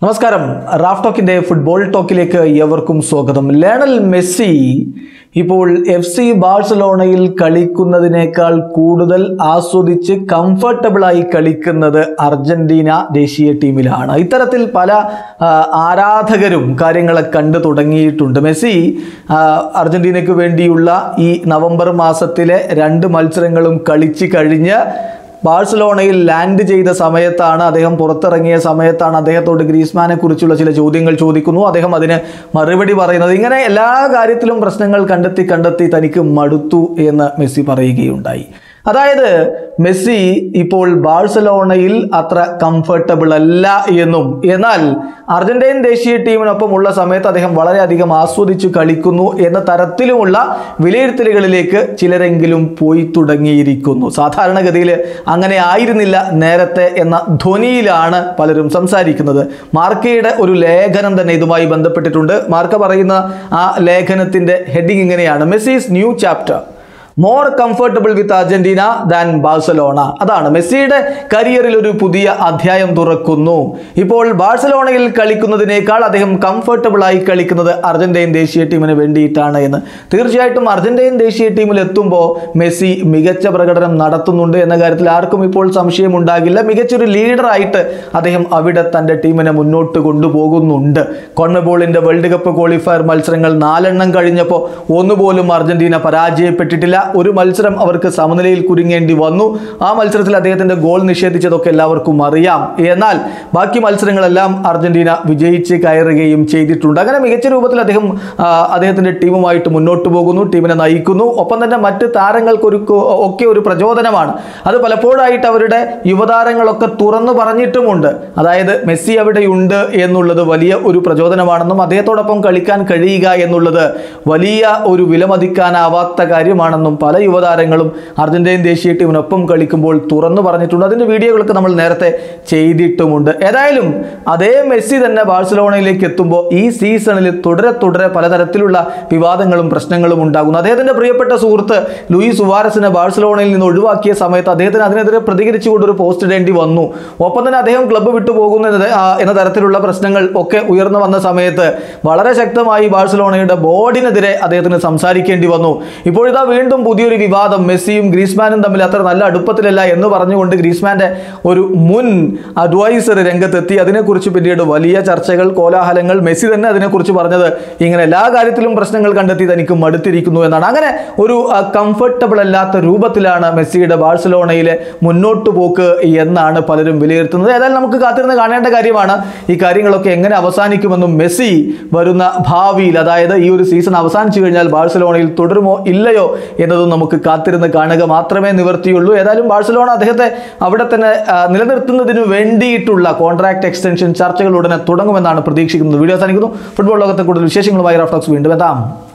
നമസ്കാരം Raf ടോക്കിന്റെ football ടോക്കിലേക്ക് ഏവർക്കും സ്വാഗതം ലയണൽ മെസ്സി ഇപ്പോൾ എഫ് സി ബാഴ്സലോണയിൽ കളിക്കുന്നതിനേക്കാൾ കൂടുതൽ ആസ്വദിച്ച് കംഫർട്ടബിളായി കളിക്കുന്നത് അർജന്റീന ദേശീയ ടീമിലാണ് ഇത്തരത്തിൽ പല ആ, ആരാധകരും കാര്യങ്ങളെ കണ്ടു തുടങ്ങിയിട്ടുണ്ട് മെസ്സി ആ, അർജന്റീനയ്ക്ക് വേണ്ടിയുള്ള ഈ നവംബർ മാസത്തിലെ രണ്ട് മത്സരങ്ങളും കളിച്ച് കഴിഞ്ഞ് ബാഴ്സലോണയിൽ ലാൻഡ് ചെയ്ത സമയത്താണ് അദ്ദേഹം പുറത്തിറങ്ങിയ സമയത്താണ് അദ്ദേഹത്തോട് ഗ്രീസ്മാനെ കുറിച്ചുള്ള ചില ചോദ്യങ്ങൾ ചോദിക്കുന്നു അദ്ദേഹം അതിന് മറുപടി പറയുന്നത് ഇങ്ങനെ എല്ലാ കാര്യത്തിലും പ്രശ്നങ്ങൾ കണ്ടെത്തി കണ്ടെത്തി തനിക്ക് മടുത്തു എന്ന് മെസ്സി പറയുകയുണ്ടായി അതായത് മെസ്സി ഇപ്പോൾ ബാഴ്സലോണയിൽ അത്ര കംഫർട്ടബിൾ അല്ല എന്നും എന്നാൽ അർജന്റീൻ ദേശീയ ടീമിനൊപ്പം ഉള്ള സമയത്ത് അദ്ദേഹം വളരെയധികം ആസ്വദിച്ചു കളിക്കുന്നു എന്ന തരത്തിലുമുള്ള വിലയിരുത്തലുകളിലേക്ക് ചിലരെങ്കിലും പോയി തുടങ്ങിയിരിക്കുന്നു സാധാരണഗതിയിൽ അങ്ങനെ ആയിരുന്നില്ല നേരത്തെ എന്ന ധ്വനിയിലാണ് പലരും സംസാരിക്കുന്നത് മാർക്കയുടെ ഒരു ലേഖനം തന്നെ ഇതുമായി ബന്ധപ്പെട്ടിട്ടുണ്ട് മാർക്ക പറയുന്ന ആ ലേഖനത്തിന്റെ ഹെഡിങ് ഇങ്ങനെയാണ് Messi's new chapter more comfortable with Argentina than Barcelona അതാണ് മെസ്സിയുടെ കരിയറിൽ ഒരു പുതിയ അധ്യായം തുറക്കുന്നു ഇപ്പോൾ ബാഴ്സലോണയിൽ കളിക്കുന്നതിനേക്കാൾ അദ്ദേഹം കംഫർട്ടബിൾ ആയി കളിക്കുന്നത് അർജന്റീൻ ദേശീയ ടീമിന് വേണ്ടിയിട്ടാണ് എന്ന് തീർച്ചയായിട്ടും അർജന്റീൻ ദേശീയ ടീമിൽ എത്തുമ്പോൾ മെസ്സി മികച്ച പ്രകടനം നടത്തുന്നുണ്ട് എന്ന കാര്യത്തിൽ ആർക്കും ഇപ്പോൾ സംശയമുണ്ടാകില്ല മികച്ചൊരു ലീഡറായിട്ട് അദ്ദേഹം അവിടെ തൻ്റെ ടീമിനെ മുന്നോട്ട് കൊണ്ടുപോകുന്നുണ്ട് കോൺമബോളിൻ്റെ വേൾഡ് കപ്പ് ക്വാളിഫയർ മത്സരങ്ങൾ നാലെണ്ണം കഴിഞ്ഞപ്പോൾ ഒന്നുപോലും അർജന്റീന പരാജയപ്പെട്ടിട്ടില്ല ഒരു മത്സരം അവർക്ക് സമനിലയിൽ കുരുങ്ങേണ്ടി വന്നു ആ മത്സരത്തിൽ അദ്ദേഹത്തിന്റെ ഗോൾ നിഷേധിച്ചതൊക്കെ എല്ലാവർക്കും അറിയാം എന്നാൽ ബാക്കി മത്സരങ്ങളെല്ലാം അർജന്റീന വിജയിച്ച് കയറുകയും ചെയ്തിട്ടുണ്ട് അങ്ങനെ മികച്ച രൂപത്തിൽ അദ്ദേഹം ആ, അദ്ദേഹത്തിന്റെ ടീമുമായിട്ട് മുന്നോട്ട് പോകുന്നു ടീമിനെ നയിക്കുന്നു ഒപ്പം തന്നെ മറ്റ് താരങ്ങൾക്ക് ഒരു കോ- ഒക്കെ ഒരു പ്രചോദനമാണ് അത് പലപ്പോഴായിട്ട് അവരുടെ യുവതാരങ്ങളൊക്കെ തുറന്നു പറഞ്ഞിട്ടുമുണ്ട് അതായത് മെസ്സി അവിടെയുണ്ട് എന്നുള്ളത് വലിയ ഒരു പ്രചോദനമാണെന്നും അദ്ദേഹത്തോടൊപ്പം കളിക്കാൻ കഴിയുക എന്നുള്ളത് വലിയ ഒരു വിലമതിക്കാനാവാത്ത കാര്യമാണെന്നും പല യുവതാരങ്ങളും അർജന്റീൻ ദേശീയ ടീമിനൊപ്പം കളിക്കുമ്പോൾ തുറന്നു പറഞ്ഞിട്ടുണ്ട് അതിൻ്റെ വീഡിയോകളൊക്കെ നമ്മൾ നേരത്തെ ചെയ്തിട്ടുമുണ്ട് ഏതായാലും അതേ മെസ്സി തന്നെ ബാഴ്സലോണയിലേക്ക് എത്തുമ്പോൾ ഈ സീസണിൽ തുടരെ തുടരെ പലതരത്തിലുള്ള വിവാദങ്ങളും പ്രശ്നങ്ങളും ഉണ്ടാകുന്നു അദ്ദേഹത്തിന്റെ പ്രിയപ്പെട്ട സുഹൃത്ത് ലൂയിസ് സുവാരസിനെ ബാഴ്സലോണയിൽ നിന്ന് ഒഴിവാക്കിയ സമയത്ത് അദ്ദേഹത്തിന് അതിനെതിരെ പ്രതികരിച്ചുകൊണ്ട് ഒരു പോസ്റ്റ് ഇടേണ്ടി വന്നു ഒപ്പം തന്നെ അദ്ദേഹം ക്ലബ്ബ് വിട്ടു പോകുന്ന എന്ന തരത്തിലുള്ള പ്രശ്നങ്ങൾ ഒക്കെ ഉയർന്നു വന്ന സമയത്ത് വളരെ ശക്തമായി ബാഴ്സലോണയുടെ ബോർഡിനെതിരെ അദ്ദേഹത്തിന് സംസാരിക്കേണ്ടി വന്നു ഇപ്പോഴിതാ വീണ്ടും പുതിയൊരു വിവാദം മെസ്സിയും ഗ്രീസ്മാനും തമ്മിൽ അത്ര നല്ല അടുപ്പത്തിലല്ല എന്ന് പറഞ്ഞുകൊണ്ട് ഗ്രീസ്മാന്റെ ഒരു മുൻ അഡ്വൈസർ രംഗത്തെത്തി അതിനെക്കുറിച്ച് പിന്നീട് വലിയ ചർച്ചകൾ കോലാഹലങ്ങൾ മെസ്സി തന്നെ അതിനെക്കുറിച്ച് പറഞ്ഞത് ഇങ്ങനെ എല്ലാ കാര്യത്തിലും പ്രശ്നങ്ങൾ കണ്ടെത്തി തനിക്ക് മടുത്തിരിക്കുന്നു എന്നാണ് അങ്ങനെ ഒരു കംഫർട്ടബിൾ അല്ലാത്ത രൂപത്തിലാണ് മെസ്സിയുടെ ബാഴ്സലോണയിലെ മുന്നോട്ട് പോക്ക് എന്നാണ് പലരും വിലയിരുത്തുന്നത് ഏതായാലും നമുക്ക് കാത്തിരുന്ന് കാണേണ്ട കാര്യമാണ് ഈ കാര്യങ്ങളൊക്കെ എങ്ങനെ അവസാനിക്കുമെന്നും മെസ്സി വരുന്ന ഭാവിയിൽ അതായത് ഈ ഒരു സീസൺ അവസാനിച്ചു കഴിഞ്ഞാൽ ബാഴ്സലോണയിൽ തുടരുമോ ഇല്ലയോ എന്നതും നമുക്ക് കാത്തിരുന്ന് കാണുക മാത്രമേ നിവർത്തിയുള്ളൂ ഏതായാലും ബാഴ്സലോണ അദ്ദേഹത്തെ അവിടെ തന്നെ ആ, നിലനിർത്തുന്നതിന് വേണ്ടിയിട്ടുള്ള കോൺട്രാക്ട് എക്സ്റ്റൻഷൻ ചർച്ചകൾ ഉടനെ തുടങ്ങുമെന്നാണ് പ്രതീക്ഷിക്കുന്നത് വീഡിയോ അവസാനിക്കുന്നു ഫുട്ബോൾ ലോകത്തെ കൂടുതൽ വിശേഷങ്ങളുമായി റഫ്ലക്സ് വീണ്ടും എത്താം